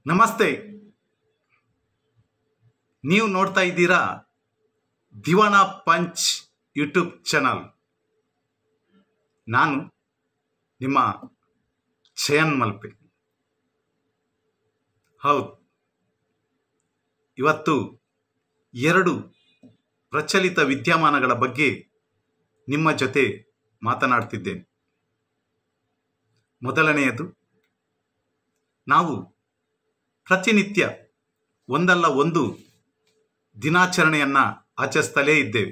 ನಮಸ್ತೆ ನೀವು ನೋಡ್ತಾ ಇದ್ದೀರಾ ದಿವಾನ ಪಂಚ್ ಯೂಟ್ಯೂಬ್ ಚಾನಲ್ ನಾನು ನಿಮ್ಮ ಚಯನ್ ಮಲ್ಪೆ ಹೌದು ಇವತ್ತು ಎರಡು ಪ್ರಚಲಿತ ವಿದ್ಯಮಾನಗಳ ಬಗ್ಗೆ ನಿಮ್ಮ ಜೊತೆ ಮಾತನಾಡ್ತಿದ್ದೇನೆ ಮೊದಲನೆಯದು ನಾವು ಪ್ರತಿನಿತ್ಯ ಒಂದಲ್ಲ ಒಂದು ದಿನಾಚರಣೆಯನ್ನು ಆಚರಿಸ್ತಲೇ ಇದ್ದೇವೆ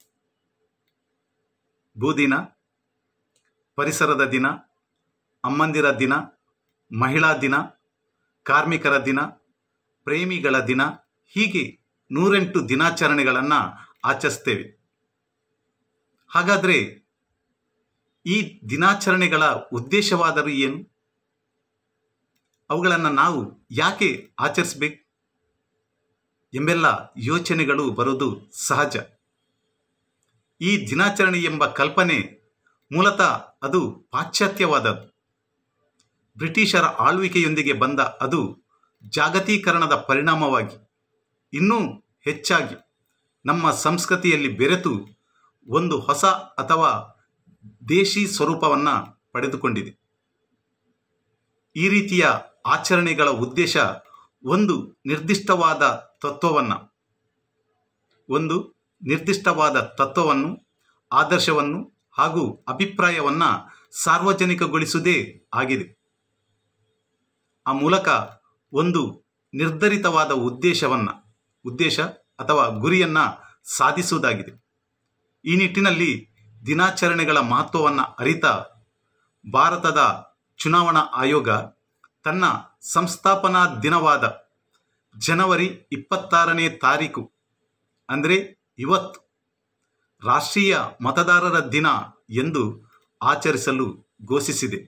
ಭೂದಿನ ಪರಿಸರದ ದಿನ ಅಮ್ಮಂದಿರ ದಿನ ಮಹಿಳಾ ದಿನ ಕಾರ್ಮಿಕರ ದಿನ ಪ್ರೇಮಿಗಳ ದಿನ ಹೀಗೆ ನೂರೆಂಟು ದಿನಾಚರಣೆಗಳನ್ನು ಆಚರಿಸ್ತೇವೆ ಹಾಗಾದರೆ ಈ ದಿನಾಚರಣೆಗಳ ಉದ್ದೇಶವಾದರೂ ಏನು ಅವುಗಳನ್ನು ನಾವು ಯಾಕೆ ಆಚರಿಸಬೇಕು ಎಂಬೆಲ್ಲ ಯೋಚನೆಗಳು ಬರೋದು ಸಹಜ ಈ ದಿನಾಚರಣೆ ಎಂಬ ಕಲ್ಪನೆ ಮೂಲತಃ ಅದು ಪಾಶ್ಚಾತ್ಯವಾದದ್ದು ಬ್ರಿಟಿಷರ ಆಳ್ವಿಕೆಯೊಂದಿಗೆ ಬಂದ ಅದು ಜಾಗತೀಕರಣದ ಪರಿಣಾಮವಾಗಿ ಇನ್ನೂ ಹೆಚ್ಚಾಗಿ ನಮ್ಮ ಸಂಸ್ಕೃತಿಯಲ್ಲಿ ಬೆರೆತು ಒಂದು ಹೊಸ ಅಥವಾ ದೇಶಿ ಸ್ವರೂಪವನ್ನು ಪಡೆದುಕೊಂಡಿದೆ ಈ ರೀತಿಯ ಆಚರಣೆಗಳ ಉದ್ದೇಶ ಒಂದು ನಿರ್ದಿಷ್ಟವಾದ ತತ್ವವನ್ನು ಒಂದು ನಿರ್ದಿಷ್ಟವಾದ ತತ್ವವನ್ನು ಆದರ್ಶವನ್ನು ಹಾಗೂ ಅಭಿಪ್ರಾಯವನ್ನು ಸಾರ್ವಜನಿಕಗೊಳಿಸುವುದೇ ಆಗಿದೆ ಆ ಮೂಲಕ ಒಂದು ನಿರ್ಧರಿತವಾದ ಉದ್ದೇಶವನ್ನು ಉದ್ದೇಶ ಅಥವಾ ಗುರಿಯನ್ನು ಸಾಧಿಸುವುದಾಗಿದೆ ಈ ನಿಟ್ಟಿನಲ್ಲಿ ದಿನಾಚರಣೆಗಳ ಮಹತ್ವವನ್ನು ಅರಿತ ಭಾರತದ ಚುನಾವಣಾ ಆಯೋಗ ತನ್ನ ಸಂಸ್ಥಾಪನಾ ದಿನವಾದ ಜನವರಿ ಇಪ್ಪತ್ತಾರನೇ ತಾರೀಕು ಅಂದರೆ ಇವತ್ತು ರಾಷ್ಟ್ರೀಯ ಮತದಾರರ ದಿನ ಎಂದು ಆಚರಿಸಲು ಘೋಷಿಸಿದೆ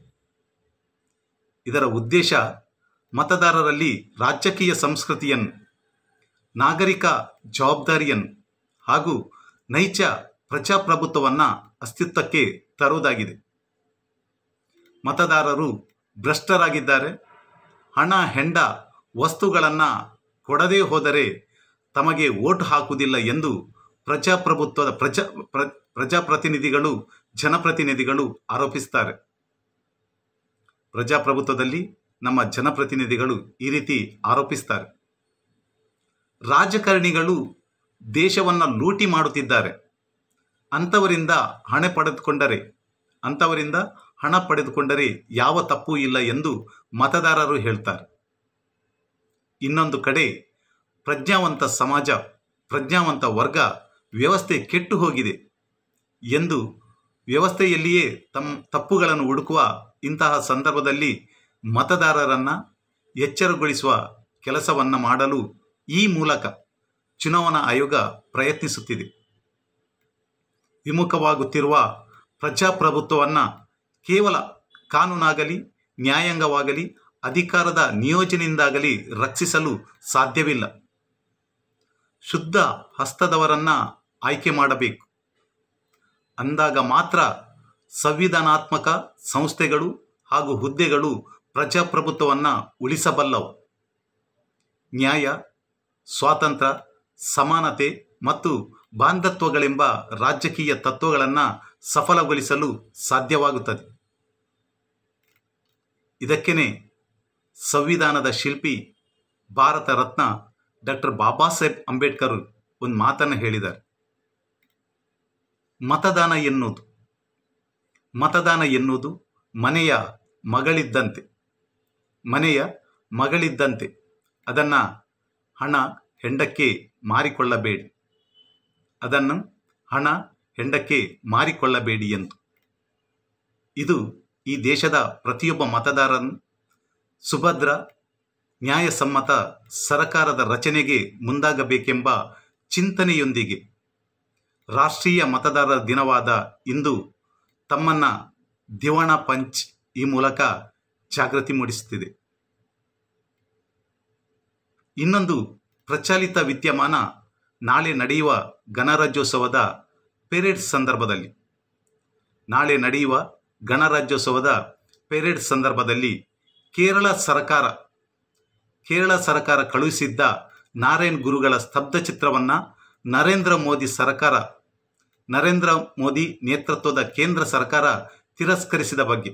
ಇದರ ಉದ್ದೇಶ ಮತದಾರರಲ್ಲಿ ರಾಜಕೀಯ ಸಂಸ್ಕೃತಿಯನ್ನು ನಾಗರಿಕ ಜವಾಬ್ದಾರಿಯನ್ನು ಹಾಗೂ ನೈಜ ಪ್ರಜಾಪ್ರಭುತ್ವವನ್ನು ಅಸ್ತಿತ್ವಕ್ಕೆ ತರುವುದಾಗಿದೆ ಮತದಾರರು ಭ್ರಷ್ಟರಾಗಿದ್ದಾರೆ ಹಣ ಹೆಂಡ ವಸ್ತುಗಳನ್ನು ಕೊಡದೇ ಹೋದರೆ ತಮಗೆ ಓಟ್ ಹಾಕುವುದಿಲ್ಲ ಎಂದು ಪ್ರಜಾಪ್ರಭುತ್ವದ ಪ್ರಜಾ ಪ್ರ ಪ್ರಜಾಪ್ರತಿನಿಧಿಗಳು ಜನಪ್ರತಿನಿಧಿಗಳು ಆರೋಪಿಸ್ತಾರೆ ಪ್ರಜಾಪ್ರಭುತ್ವದಲ್ಲಿ ನಮ್ಮ ಜನಪ್ರತಿನಿಧಿಗಳು ಈ ರೀತಿ ಆರೋಪಿಸ್ತಾರೆ ರಾಜಕಾರಣಿಗಳು ದೇಶವನ್ನು ಲೂಟಿ ಮಾಡುತ್ತಿದ್ದಾರೆ ಅಂಥವರಿಂದ ಹಣ ಪಡೆದುಕೊಂಡರೆ ಅಂಥವರಿಂದ ಹಣ ಪಡೆದುಕೊಂಡರೆ ಯಾವ ತಪ್ಪು ಇಲ್ಲ ಎಂದು ಮತದಾರರು ಹೇಳ್ತಾರೆ ಇನ್ನೊಂದು ಕಡೆ ಪ್ರಜ್ಞಾವಂತ ಸಮಾಜ ಪ್ರಜ್ಞಾವಂತ ವರ್ಗ ವ್ಯವಸ್ಥೆ ಕೆಟ್ಟು ಹೋಗಿದೆ ಎಂದು ವ್ಯವಸ್ಥೆಯಲ್ಲಿಯೇ ತಮ್ಮ ತಪ್ಪುಗಳನ್ನು ಹುಡುಕುವ ಇಂತಹ ಸಂದರ್ಭದಲ್ಲಿ ಮತದಾರರನ್ನು ಎಚ್ಚರಗೊಳಿಸುವ ಕೆಲಸವನ್ನು ಮಾಡಲು ಈ ಮೂಲಕ ಚುನಾವಣಾ ಆಯೋಗ ಪ್ರಯತ್ನಿಸುತ್ತಿದೆ ವಿಮುಖವಾಗುತ್ತಿರುವ ಪ್ರಜಾಪ್ರಭುತ್ವವನ್ನು ಕೇವಲ ಕಾನೂನಾಗಲಿ ನ್ಯಾಯಾಂಗವಾಗಲಿ ಅಧಿಕಾರದ ನಿಯೋಜನೆಯಿಂದಾಗಲಿ ರಕ್ಷಿಸಲು ಸಾಧ್ಯವಿಲ್ಲ ಶುದ್ಧ ಹಸ್ತದವರನ್ನು ಆಯ್ಕೆ ಮಾಡಬೇಕು ಅಂದಾಗ ಮಾತ್ರ ಸಂವಿಧಾನಾತ್ಮಕ ಸಂಸ್ಥೆಗಳು ಹಾಗೂ ಹುದ್ದೆಗಳು ಪ್ರಜಾಪ್ರಭುತ್ವವನ್ನು ಉಳಿಸಬಲ್ಲವು ನ್ಯಾಯ ಸ್ವಾತಂತ್ರ್ಯ ಸಮಾನತೆ ಮತ್ತು ಬಾಂಧತ್ವಗಳೆಂಬ ರಾಜಕೀಯ ತತ್ವಗಳನ್ನು ಸಫಲಗೊಳಿಸಲು ಸಾಧ್ಯವಾಗುತ್ತದೆ ಇದಕ್ಕೇ ಸಂವಿಧಾನದ ಶಿಲ್ಪಿ ಭಾರತ ರತ್ನ ಡಾಕ್ಟರ್ ಬಾಬಾ ಸಾಹೇಬ್ ಅಂಬೇಡ್ಕರ್ ಒಂದು ಮಾತನ್ನು ಹೇಳಿದ್ದಾರೆ ಮತದಾನ ಎನ್ನುವುದು ಮತದಾನ ಎನ್ನುವುದು ಮನೆಯ ಮಗಳಿದ್ದಂತೆ ಮನೆಯ ಮಗಳಿದ್ದಂತೆ ಅದನ್ನು ಹಣ ಹೆಂಡಕ್ಕೆ ಮಾರಿಕೊಳ್ಳಬೇಡಿ ಅದನ್ನು ಹಣ ಹೆಂಡಕ್ಕೆ ಮಾರಿಕೊಳ್ಳಬೇಡಿ ಎಂದು ಇದು ಈ ದೇಶದ ಪ್ರತಿಯೊಬ್ಬ ಮತದಾರನು ಸುಭದ್ರ ನ್ಯಾಯಸಮ್ಮತ ಸರಕಾರದ ರಚನೆಗೆ ಮುಂದಾಗಬೇಕೆಂಬ ಚಿಂತನೆಯೊಂದಿಗೆ ರಾಷ್ಟ್ರೀಯ ಮತದಾರರ ದಿನವಾದ ಇಂದು ತಮ್ಮನ್ನು ದಿವಾಣ ಪಂಚ್ ಈ ಮೂಲಕ ಜಾಗೃತಿ ಮೂಡಿಸುತ್ತಿದೆ ಇನ್ನೊಂದು ಪ್ರಚಲಿತ ವಿದ್ಯಮಾನ ನಾಳೆ ನಡೆಯುವ ಗಣರಾಜ್ಯೋತ್ಸವದ ಪೆರೇಡ್ ಸಂದರ್ಭದಲ್ಲಿ ನಾಳೆ ನಡೆಯುವ ಗಣರಾಜ್ಯೋತ್ಸವದ ಪೆರೇಡ್ ಸಂದರ್ಭದಲ್ಲಿ ಕೇರಳ ಸರ್ಕಾರ ಕೇರಳ ಸರ್ಕಾರ ಕಳುಹಿಸಿದ್ದ ನಾರಾಯಣ್ ಗುರುಗಳ ಸ್ತಬ್ಧ ಚಿತ್ರವನ್ನು ನರೇಂದ್ರ ಮೋದಿ ಸರ್ಕಾರ ನರೇಂದ್ರ ಮೋದಿ ನೇತೃತ್ವದ ಕೇಂದ್ರ ಸರ್ಕಾರ ತಿರಸ್ಕರಿಸಿದ ಬಗ್ಗೆ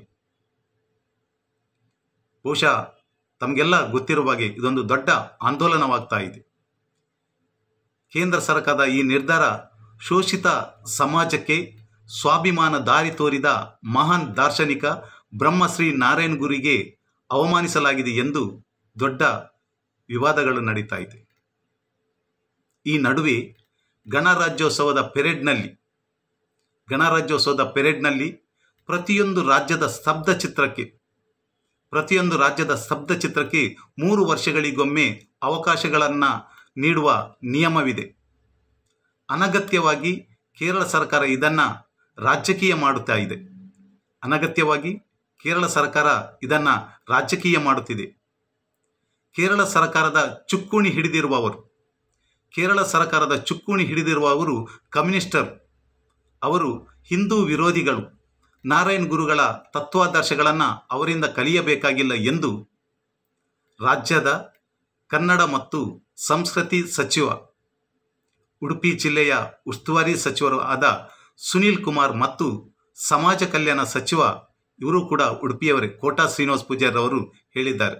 ಬಹುಶಃ ತಮಗೆಲ್ಲ ಗೊತ್ತಿರುವ ಹಾಗೆ ಇದೊಂದು ದೊಡ್ಡ ಆಂದೋಲನವಾಗ್ತಾ ಇದೆ ಕೇಂದ್ರ ಸರ್ಕಾರದ ಈ ನಿರ್ಧಾರ ಶೋಷಿತ ಸಮಾಜಕ್ಕೆ ಸ್ವಾಭಿಮಾನ ದಾರಿ ತೋರಿದ ಮಹಾನ್ ದಾರ್ಶನಿಕ ಬ್ರಹ್ಮಶ್ರೀ ನಾರಾಯಣ್ ಗುರಿಗೆ ಅವಮಾನಿಸಲಾಗಿದೆ ಎಂದು ದೊಡ್ಡ ವಿವಾದಗಳು ನಡೀತಾ ಇದೆ ಈ ನಡುವೆ ಗಣರಾಜ್ಯೋತ್ಸವದ ಪೆರೇಡ್ನಲ್ಲಿ ಗಣರಾಜ್ಯೋತ್ಸವದ ಪೆರೇಡ್ನಲ್ಲಿ ಪ್ರತಿಯೊಂದು ರಾಜ್ಯದ ಸ್ತಬ್ಧ ಚಿತ್ರಕ್ಕೆ ಪ್ರತಿಯೊಂದು ರಾಜ್ಯದ ಸ್ತಬ್ಧ ಚಿತ್ರಕ್ಕೆ ಮೂರು ವರ್ಷಗಳಿಗೊಮ್ಮೆ ಅವಕಾಶಗಳನ್ನು ನೀಡುವ ನಿಯಮವಿದೆ ಅನಗತ್ಯವಾಗಿ ಕೇರಳ ಸರ್ಕಾರ ಇದನ್ನು ರಾಜಕೀಯ ಮಾಡುತ್ತಾ ಇದೆ ಅನಗತ್ಯವಾಗಿ ಕೇರಳ ಸರ್ಕಾರ ಇದನ್ನು ರಾಜಕೀಯ ಮಾಡುತ್ತಿದೆ ಕೇರಳ ಸರ್ಕಾರದ ಚುಕ್ಕುಣಿ ಹಿಡಿದಿರುವವರು ಕೇರಳ ಸರ್ಕಾರದ ಚುಕ್ಕುಣಿ ಹಿಡಿದಿರುವವರು ಕಮ್ಯುನಿಸ್ಟರು ಅವರು ಹಿಂದೂ ವಿರೋಧಿಗಳು ನಾರಾಯಣ್ ಗುರುಗಳ ತತ್ವಾದರ್ಶಗಳನ್ನು ಅವರಿಂದ ಕಲಿಯಬೇಕಾಗಿಲ್ಲ ಎಂದು ರಾಜ್ಯದ ಕನ್ನಡ ಮತ್ತು ಸಂಸ್ಕೃತಿ ಸಚಿವ ಉಡುಪಿ ಜಿಲ್ಲೆಯ ಉಸ್ತುವಾರಿ ಸಚಿವರು ಆದ ಸುನೀಲ್ ಕುಮಾರ್ ಮತ್ತು ಸಮಾಜ ಕಲ್ಯಾಣ ಸಚಿವ ಇವರು ಕೂಡ ಉಡುಪಿಯವರೇ ಕೋಟಾ ಶ್ರೀನಿವಾಸ ಪೂಜಾರಿ ಅವರು ಹೇಳಿದ್ದಾರೆ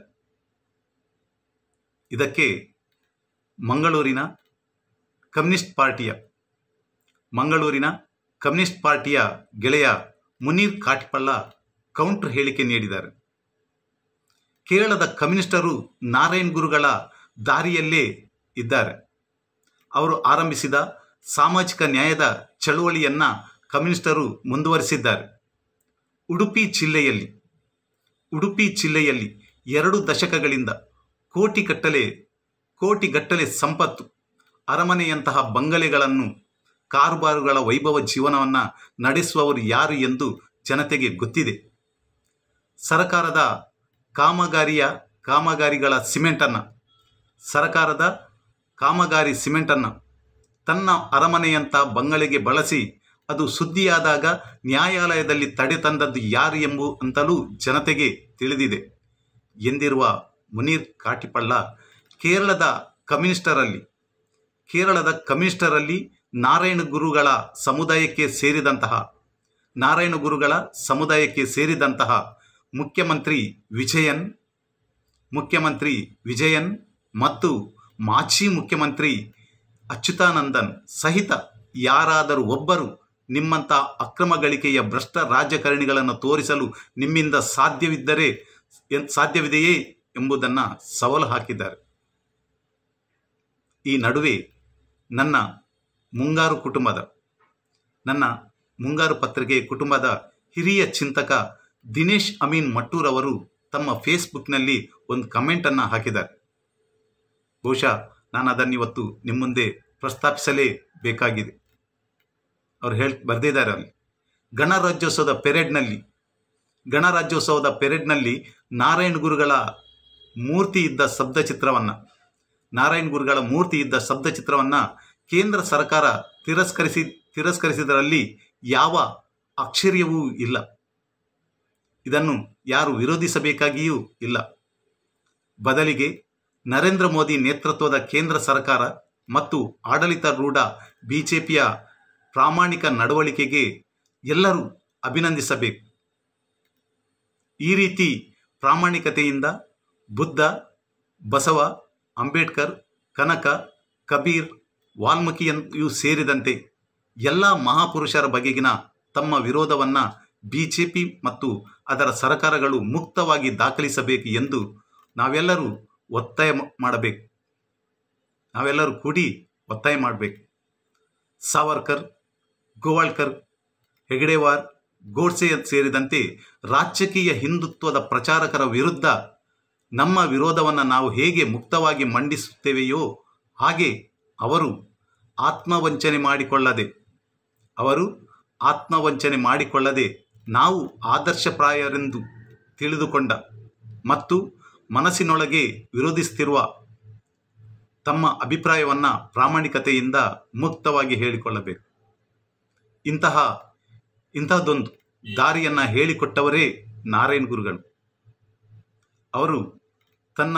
ಇದಕ್ಕೆ ಮಂಗಳೂರಿನ ಕಮ್ಯುನಿಸ್ಟ್ ಪಾರ್ಟಿಯ ಮಂಗಳೂರಿನ ಕಮ್ಯುನಿಸ್ಟ್ ಪಾರ್ಟಿಯ ಗೆಳೆಯ ಮುನೀರ್ ಕಾಟಿಪಳ್ಳ ಕೌಂಟರ್ ಹೇಳಿಕೆ ನೀಡಿದ್ದಾರೆ ಕೇರಳದ ಕಮ್ಯುನಿಸ್ಟರು ನಾರಾಯಣ್ ಗುರುಗಳ ದಾರಿಯಲ್ಲೇ ಇದ್ದಾರೆ ಅವರು ಆರಂಭಿಸಿದ ಸಾಮಾಜಿಕ ನ್ಯಾಯದ ಚಳುವಳಿಯನ್ನು ಕಮ್ಯುನಿಸ್ಟರು ಮುಂದುವರಿಸಿದ್ದಾರೆ ಉಡುಪಿ ಜಿಲ್ಲೆಯಲ್ಲಿ ಉಡುಪಿ ಜಿಲ್ಲೆಯಲ್ಲಿ ಎರಡು ದಶಕಗಳಿಂದ ಕೋಟಿಗಟ್ಟಲೆ ಕೋಟಿಗಟ್ಟಲೆ ಸಂಪತ್ತು ಅರಮನೆಯಂತಹ ಬಂಗಲೆಗಳನ್ನು ಕಾರುಬಾರುಗಳ ವೈಭವ ಜೀವನವನ್ನು ನಡೆಸುವವರು ಯಾರು ಎಂದು ಜನತೆಗೆ ಗೊತ್ತಿದೆ ಸರಕಾರದ ಕಾಮಗಾರಿಯ ಕಾಮಗಾರಿಗಳ ಸಿಮೆಂಟನ್ನು ಸರಕಾರದ ಕಾಮಗಾರಿ ಸಿಮೆಂಟನ್ನು ತನ್ನ ಅರಮನೆಯಂಥ ಬಂಗಲೆಗೆ ಬಳಸಿ ಅದು ಸುದ್ದಿಯಾದಾಗ ನ್ಯಾಯಾಲಯದಲ್ಲಿ ತಡೆ ತಂದದ್ದು ಯಾರು ಎಂಬು ಅಂತಲೂ ಜನತೆಗೆ ತಿಳಿದಿದೆ ಎಂದಿರುವ ಮುನೀರ್ ಕಾಟಿಪಳ್ಳ ಕೇರಳದ ಕಮ್ಯುನಿಸ್ಟರಲ್ಲಿ ಕೇರಳದ ಕಮ್ಯುನಿಸ್ಟರಲ್ಲಿ ನಾರಾಯಣ ಗುರುಗಳ ಸಮುದಾಯಕ್ಕೆ ಸೇರಿದಂತಹ ನಾರಾಯಣ ಗುರುಗಳ ಸಮುದಾಯಕ್ಕೆ ಸೇರಿದಂತಹ ಮುಖ್ಯಮಂತ್ರಿ ವಿಜಯನ್ ಮುಖ್ಯಮಂತ್ರಿ ವಿಜಯನ್ ಮತ್ತು ಮಾಜಿ ಮುಖ್ಯಮಂತ್ರಿ ಅಚ್ಯುತಾನಂದನ್ ಸಹಿತ ಯಾರಾದರೂ ಒಬ್ಬರು ನಿಮ್ಮಂಥ ಅಕ್ರಮ ಗಳಿಕೆಯ ಭ್ರಷ್ಟ ರಾಜಕಾರಣಿಗಳನ್ನು ತೋರಿಸಲು ನಿಮ್ಮಿಂದ ಸಾಧ್ಯವಿದ್ದರೆ ಎನ್- ಸಾಧ್ಯವಿದೆಯೇ ಎಂಬುದನ್ನು ಸವಾಲು ಹಾಕಿದ್ದಾರೆ ಈ ನಡುವೆ ನನ್ನ ಮುಂಗಾರು ಕುಟುಂಬದ ನನ್ನ ಮುಂಗಾರು ಪತ್ರಿಕೆ ಕುಟುಂಬದ ಹಿರಿಯ ಚಿಂತಕ ದಿನೇಶ್ ಅಮೀನ್ ಮಟ್ಟೂರ್ ಅವರು ತಮ್ಮ ಫೇಸ್ಬುಕ್ನಲ್ಲಿ ಒಂದು ಕಮೆಂಟನ್ನು ಹಾಕಿದ್ದಾರೆ ಬಹುಶಃ ನಾನು ಅದನ್ನು ಇವತ್ತು ನಿಮ್ಮ ಮುಂದೆ ಪ್ರಸ್ತಾಪಿಸಲೇ ಬೇಕಾಗಿದೆ ಅವ್ರು ಹೇಳಿ ಬರೆದಿದ್ದಾರೆ ಅಲ್ಲಿ ಗಣರಾಜ್ಯೋತ್ಸವದ ಪೆರೇಡ್ನಲ್ಲಿ ಗಣರಾಜ್ಯೋತ್ಸವದ ಪೆರೇಡ್ನಲ್ಲಿ ನಾರಾಯಣ ಗುರುಗಳ ಮೂರ್ತಿ ಇದ್ದ ಶಬ್ದ ಚಿತ್ರವನ್ನು ನಾರಾಯಣ ಗುರುಗಳ ಮೂರ್ತಿ ಇದ್ದ ಶಬ್ದ ಚಿತ್ರವನ್ನು ಕೇಂದ್ರ ಸರ್ಕಾರ ತಿರಸ್ಕರಿಸಿ ತಿರಸ್ಕರಿಸಿದರಲ್ಲಿ ಯಾವ ಆಶ್ಚರ್ಯವೂ ಇಲ್ಲ ಇದನ್ನು ಯಾರು ವಿರೋಧಿಸಬೇಕಾಗಿಯೂ ಇಲ್ಲ ಬದಲಿಗೆ ನರೇಂದ್ರ ಮೋದಿ ನೇತೃತ್ವದ ಕೇಂದ್ರ ಸರ್ಕಾರ ಮತ್ತು ಆಡಳಿತಾರೂಢ ಬಿಜೆಪಿಯ ಪ್ರಾಮಾಣಿಕ ನಡವಳಿಕೆಗೆ ಎಲ್ಲರೂ ಅಭಿನಂದಿಸಬೇಕು ಈ ರೀತಿ ಪ್ರಾಮಾಣಿಕತೆಯಿಂದ ಬುದ್ಧ ಬಸವ ಅಂಬೇಡ್ಕರ್ ಕನಕ ಕಬೀರ್ ವಾಲ್ಮೀಕಿಯೂ ಸೇರಿದಂತೆ ಎಲ್ಲ ಮಹಾಪುರುಷರ ಬಗೆಗಿನ ತಮ್ಮ ವಿರೋಧವನ್ನು ಬಿಜೆಪಿ ಮತ್ತು ಅದರ ಸರ್ಕಾರಗಳು ಮುಕ್ತವಾಗಿ ದಾಖಲಿಸಬೇಕು ಎಂದು ನಾವೆಲ್ಲರೂ ಒತ್ತಾಯ ಮ- ಮಾಡಬೇಕು ನಾವೆಲ್ಲರೂ ಕೂಡಿ ಒತ್ತಾಯ ಮಾಡಬೇಕು ಸಾವರ್ಕರ್ ಗೋವಾಳ್ಕರ್ ಹೆಗಡೆವಾರ್ ಗೋಡ್ಸೆ ಸೇರಿದಂತೆ ರಾಜಕೀಯ ಹಿಂದುತ್ವದ ಪ್ರಚಾರಕರ ವಿರುದ್ಧ ನಮ್ಮ ವಿರೋಧವನ್ನು ನಾವು ಹೇಗೆ ಮುಕ್ತವಾಗಿ ಮಂಡಿಸುತ್ತೇವೆಯೋ ಹಾಗೆ ಅವರು ಆತ್ಮವಂಚನೆ ಮಾಡಿಕೊಳ್ಳದೆ ಅವರು ಆತ್ಮವಂಚನೆ ಮಾಡಿಕೊಳ್ಳದೆ ನಾವು ಆದರ್ಶಪ್ರಾಯರೆಂದು ತಿಳಿದುಕೊಂಡ ಮತ್ತು ಮನಸ್ಸಿನೊಳಗೆ ವಿರೋಧಿಸುತ್ತಿರುವ ತಮ್ಮ ಅಭಿಪ್ರಾಯವನ್ನು ಪ್ರಾಮಾಣಿಕತೆಯಿಂದ ಮುಕ್ತವಾಗಿ ಹೇಳಿಕೊಳ್ಳಬೇಕು ಇಂತಹ ಇಂತಹದ್ದೊಂದು ದಾರಿಯನ್ನು ಹೇಳಿಕೊಟ್ಟವರೇ ನಾರಾಯಣ್ ಗುರುಗಳು ಅವರು ತನ್ನ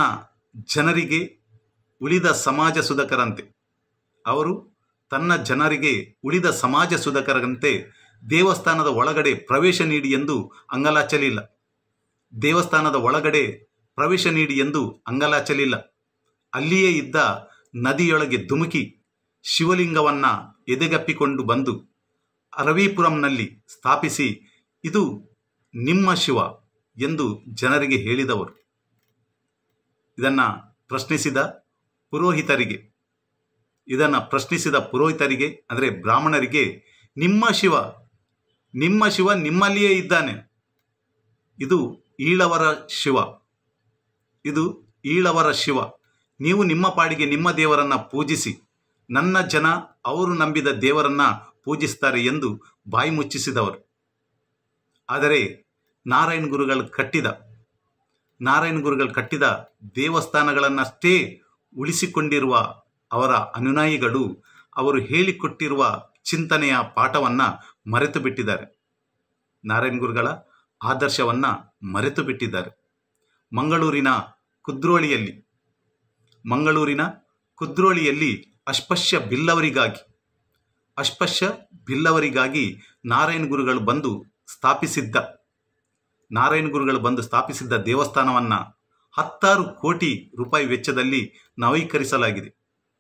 ಜನರಿಗೆ ಉಳಿದ ಸಮಾಜ ಸುಧಕರಂತೆ ಅವರು ತನ್ನ ಜನರಿಗೆ ಉಳಿದ ಸಮಾಜ ಸುಧಕರಂತೆ ದೇವಸ್ಥಾನದ ಒಳಗಡೆ ಪ್ರವೇಶ ನೀಡಿ ಎಂದು ಅಂಗಲಾಚಲಿಲ್ಲ ದೇವಸ್ಥಾನದ ಒಳಗಡೆ ಪ್ರವೇಶ ನೀಡಿ ಎಂದು ಅಂಗಲಾಚಲಿಲ್ಲ ಅಲ್ಲಿಯೇ ಇದ್ದ ನದಿಯೊಳಗೆ ಧುಮುಕಿ ಶಿವಲಿಂಗವನ್ನ ಎದೆಗಪ್ಪಿಕೊಂಡು ಬಂದು ಅರವೀಪುರಂನಲ್ಲಿ ಸ್ಥಾಪಿಸಿ ಇದು ನಿಮ್ಮ ಶಿವ ಎಂದು ಜನರಿಗೆ ಹೇಳಿದವರು ಇದನ್ನು ಪ್ರಶ್ನಿಸಿದ ಪುರೋಹಿತರಿಗೆ ಇದನ್ನು ಪ್ರಶ್ನಿಸಿದ ಪುರೋಹಿತರಿಗೆ ಅಂದರೆ ಬ್ರಾಹ್ಮಣರಿಗೆ ನಿಮ್ಮ ಶಿವ ನಿಮ್ಮ ಶಿವ ನಿಮ್ಮಲ್ಲಿಯೇ ಇದ್ದಾನೆ ಇದು ಈಳವರ ಶಿವ ಇದು ಈಳವರ ಶಿವ ನೀವು ನಿಮ್ಮ ಪಾಡಿಗೆ ನಿಮ್ಮ ದೇವರನ್ನ ಪೂಜಿಸಿ ನನ್ನ ಜನ ಅವರು ನಂಬಿದ ದೇವರನ್ನ ಪೂಜಿಸ್ತಾರೆ ಎಂದು ಬಾಯಿ ಮುಚ್ಚಿಸಿದವರು ಆದರೆ ನಾರಾಯಣ ಗುರುಗಳು ಕಟ್ಟಿದ ನಾರಾಯಣ ಗುರುಗಳು ಕಟ್ಟಿದ ದೇವಸ್ಥಾನಗಳನ್ನಷ್ಟೇ ಉಳಿಸಿಕೊಂಡಿರುವ ಅವರ ಅನುಯಾಯಿಗಳು ಅವರು ಹೇಳಿಕೊಟ್ಟಿರುವ ಚಿಂತನೆಯ ಪಾಠವನ್ನು ಮರೆತು ಬಿಟ್ಟಿದ್ದಾರೆ ನಾರಾಯಣ ಗುರುಗಳ ಆದರ್ಶವನ್ನು ಮರೆತು ಬಿಟ್ಟಿದ್ದಾರೆ ಮಂಗಳೂರಿನ ಕುದ್ರೋಳಿಯಲ್ಲಿ ಮಂಗಳೂರಿನ ಕುದ್ರೋಳಿಯಲ್ಲಿ ಅಸ್ಪಶ್ಯ ಬಿಲ್ಲವರಿಗಾಗಿ ಅಸ್ಪಶ್ಯ ಬಿಲ್ಲವರಿಗಾಗಿ ನಾರಾಯಣ ಗುರುಗಳು ಬಂದು ಸ್ಥಾಪಿಸಿದ್ದ ನಾರಾಯಣ ಗುರುಗಳು ಬಂದು ಸ್ಥಾಪಿಸಿದ್ದ ದೇವಸ್ಥಾನವನ್ನು ಹತ್ತಾರು ಕೋಟಿ ರೂಪಾಯಿ ವೆಚ್ಚದಲ್ಲಿ ನವೀಕರಿಸಲಾಗಿದೆ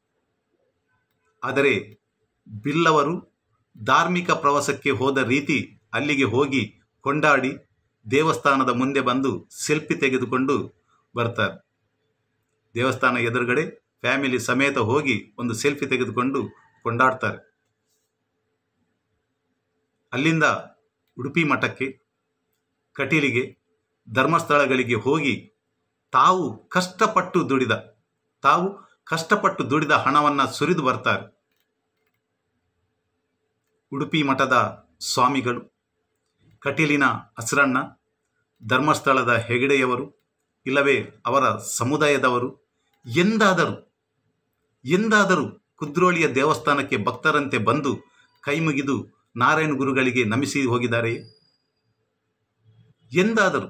ಆದರೆ ಬಿಲ್ಲವರು ಧಾರ್ಮಿಕ ಪ್ರವಾಸಕ್ಕೆ ಹೋದ ರೀತಿ ಅಲ್ಲಿಗೆ ಹೋಗಿ ಕೊಂಡಾಡಿ ದೇವಸ್ಥಾನದ ಮುಂದೆ ಬಂದು ಸೆಲ್ಫಿ ತೆಗೆದುಕೊಂಡು ಬರ್ತಾರೆ ದೇವಸ್ಥಾನ ಎದುರುಗಡೆ ಫ್ಯಾಮಿಲಿ ಸಮೇತ ಹೋಗಿ ಒಂದು ಸೆಲ್ಫಿ ತೆಗೆದುಕೊಂಡು ಕೊಂಡಾಡ್ತಾರೆ ಅಲ್ಲಿಂದ ಉಡುಪಿ ಮಠಕ್ಕೆ ಕಟೀಲಿಗೆ ಧರ್ಮಸ್ಥಳಗಳಿಗೆ ಹೋಗಿ ತಾವು ಕಷ್ಟಪಟ್ಟು ದುಡಿದ ತಾವು ಕಷ್ಟಪಟ್ಟು ದುಡಿದ ಹಣವನ್ನು ಸುರಿದು ಬರ್ತಾರೆ ಉಡುಪಿ ಮಠದ ಸ್ವಾಮಿಗಳು ಕಟೀಲಿನ ಹಸ್ರಣ್ಣ ಧರ್ಮಸ್ಥಳದ ಹೆಗಡೆಯವರು ಇಲ್ಲವೇ ಅವರ ಸಮುದಾಯದವರು ಎಂದಾದರೂ ಎಂದಾದರೂ ಕುದ್ರೋಳಿಯ ದೇವಸ್ಥಾನಕ್ಕೆ ಭಕ್ತರಂತೆ ಬಂದು ಕೈ ಮುಗಿದು ನಾರಾಯಣ ಗುರುಗಳಿಗೆ ನಮಿಸಿ ಹೋಗಿದ್ದಾರೆಯೇ ಎಂದಾದರೂ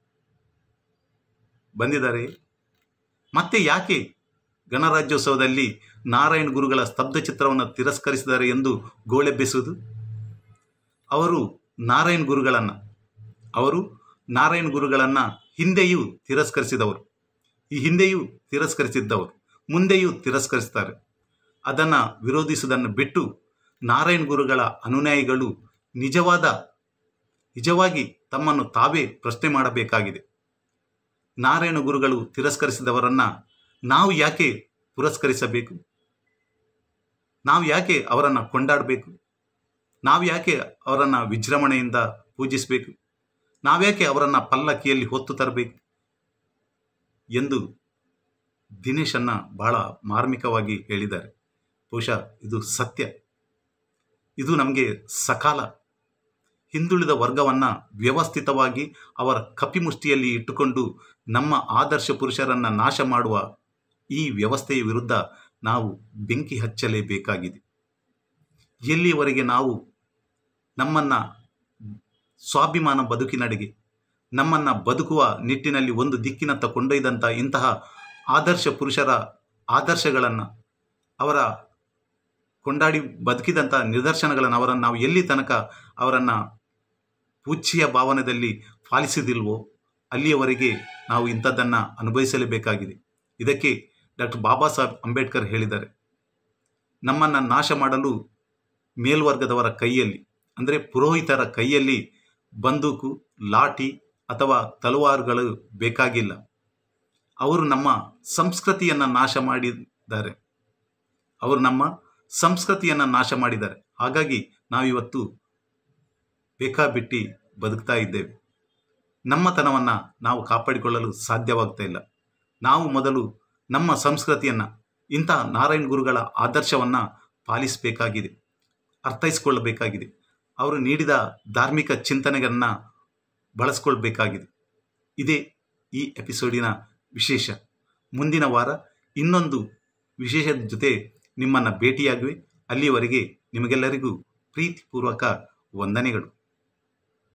ಬಂದಿದ್ದಾರೆ ಮತ್ತೆ ಯಾಕೆ ಗಣರಾಜ್ಯೋತ್ಸವದಲ್ಲಿ ನಾರಾಯಣ ಗುರುಗಳ ಸ್ತಬ್ಧ ಚಿತ್ರವನ್ನು ತಿರಸ್ಕರಿಸಿದ್ದಾರೆ ಎಂದು ಗೋಳೆಬ್ಬಿಸುವುದು ಅವರು ನಾರಾಯಣ ಗುರುಗಳನ್ನು ಅವರು ನಾರಾಯಣ ಗುರುಗಳನ್ನು ಹಿಂದೆಯೂ ತಿರಸ್ಕರಿಸಿದವರು ಈ ಹಿಂದೆಯೂ ತಿರಸ್ಕರಿಸಿದ್ದವರು ಮುಂದೆಯೂ ತಿರಸ್ಕರಿಸ್ತಾರೆ ಅದನ್ನು ವಿರೋಧಿಸುವುದನ್ನು ಬಿಟ್ಟು ನಾರಾಯಣ ಗುರುಗಳ ಅನುಯಾಯಿಗಳು ನಿಜವಾದ ನಿಜವಾಗಿ ತಮ್ಮನ್ನು ತಾವೇ ಪ್ರಶ್ನೆ ಮಾಡಬೇಕಾಗಿದೆ ನಾರಾಯಣ ಗುರುಗಳು ತಿರಸ್ಕರಿಸಿದವರನ್ನು ನಾವು ಯಾಕೆ ಪುರಸ್ಕರಿಸಬೇಕು ನಾವು ಯಾಕೆ ಅವರನ್ನು ಕೊಂಡಾಡಬೇಕು ನಾವು ಯಾಕೆ ಅವರನ್ನು ವಿಜೃಂಭಣೆಯಿಂದ ಪೂಜಿಸಬೇಕು ನಾವ್ಯಾಕೆ ಅವರನ್ನು ಪಲ್ಲಕ್ಕಿಯಲ್ಲಿ ಹೊತ್ತು ತರಬೇಕು ಎಂದು ದಿನೇಶನ್ನ ಬಹಳ ಮಾರ್ಮಿಕವಾಗಿ ಹೇಳಿದ್ದಾರೆ ಬಹುಶಃ ಇದು ಸತ್ಯ ಇದು ನಮಗೆ ಸಕಾಲ ಹಿಂದುಳಿದ ವರ್ಗವನ್ನು ವ್ಯವಸ್ಥಿತವಾಗಿ ಅವರ ಕಪಿಮುಷ್ಟಿಯಲ್ಲಿ ಇಟ್ಟುಕೊಂಡು ನಮ್ಮ ಆದರ್ಶ ಪುರುಷರನ್ನು ನಾಶ ಮಾಡುವ ಈ ವ್ಯವಸ್ಥೆಯ ವಿರುದ್ಧ ನಾವು ಬೆಂಕಿ ಹಚ್ಚಲೇಬೇಕಾಗಿದೆ ಎಲ್ಲಿಯವರೆಗೆ ನಾವು ನಮ್ಮನ್ನು ಸ್ವಾಭಿಮಾನ ಬದುಕಿನಡೆಗೆ ನಮ್ಮನ್ನು ಬದುಕುವ ನಿಟ್ಟಿನಲ್ಲಿ ಒಂದು ದಿಕ್ಕಿನತ್ತ ಕೊಂಡೊಯ್ದಂಥ ಇಂತಹ ಆದರ್ಶ ಪುರುಷರ ಆದರ್ಶಗಳನ್ನು ಅವರ ಕೊಂಡಾಡಿ ಬದುಕಿದಂಥ ನಿದರ್ಶನಗಳನ್ನು ಅವರನ್ನು ನಾವು ಎಲ್ಲಿ ತನಕ ಅವರನ್ನು ಪೂಜ್ಯ ಭಾವನೆಯಲ್ಲಿ ಪಾಲಿಸಿದಿಲ್ವೋ ಅಲ್ಲಿಯವರೆಗೆ ನಾವು ಇಂಥದ್ದನ್ನು ಅನುಭವಿಸಲೇಬೇಕಾಗಿದೆ ಇದಕ್ಕೆ ಡಾಕ್ಟರ್ ಬಾಬಾ ಸಾಹೇಬ್ ಅಂಬೇಡ್ಕರ್ ಹೇಳಿದ್ದಾರೆ ನಮ್ಮನ್ನು ನಾಶ ಮಾಡಲು ಮೇಲ್ವರ್ಗದವರ ಕೈಯಲ್ಲಿ ಅಂದರೆ ಪುರೋಹಿತರ ಕೈಯಲ್ಲಿ ಬಂದೂಕು ಲಾಠಿ ಅಥವಾ ತಲವಾರುಗಳು ಬೇಕಾಗಿಲ್ಲ ಅವರು ನಮ್ಮ ಸಂಸ್ಕೃತಿಯನ್ನು ನಾಶ ಮಾಡಿದ್ದಾರೆ ಅವರು ನಮ್ಮ ಸಂಸ್ಕೃತಿಯನ್ನು ನಾಶ ಮಾಡಿದ್ದಾರೆ ಹಾಗಾಗಿ ನಾವಿವತ್ತು ಬೇಕಾಬಿಟ್ಟಿ ಬದುಕ್ತಾ ಇದ್ದೇವೆ ನಮ್ಮತನವನ್ನು ನಾವು ಕಾಪಾಡಿಕೊಳ್ಳಲು ಸಾಧ್ಯವಾಗ್ತಾ ಇಲ್ಲ ನಾವು ಮೊದಲು ನಮ್ಮ ಸಂಸ್ಕೃತಿಯನ್ನು ಇಂಥ ನಾರಾಯಣ ಗುರುಗಳ ಆದರ್ಶವನ್ನು ಪಾಲಿಸಬೇಕಾಗಿದೆ ಅರ್ಥೈಸಿಕೊಳ್ಳಬೇಕಾಗಿದೆ ಅವರು ನೀಡಿದ ಧಾರ್ಮಿಕ ಚಿಂತನೆಗಳನ್ನು ಬಳಸ್ಕೊಳ್ಬೇಕಾಗಿದೆ ಇದೇ ಈ ಎಪಿಸೋಡಿನ ವಿಶೇಷ ಮುಂದಿನ ವಾರ ಇನ್ನೊಂದು ವಿಶೇಷದ ಜೊತೆ ನಿಮ್ಮನ್ನು ಭೇಟಿಯಾಗುವೆ ಅಲ್ಲಿಯವರೆಗೆ ನಿಮಗೆಲ್ಲರಿಗೂ ಪ್ರೀತಿಪೂರ್ವಕ ವಂದನೆಗಳು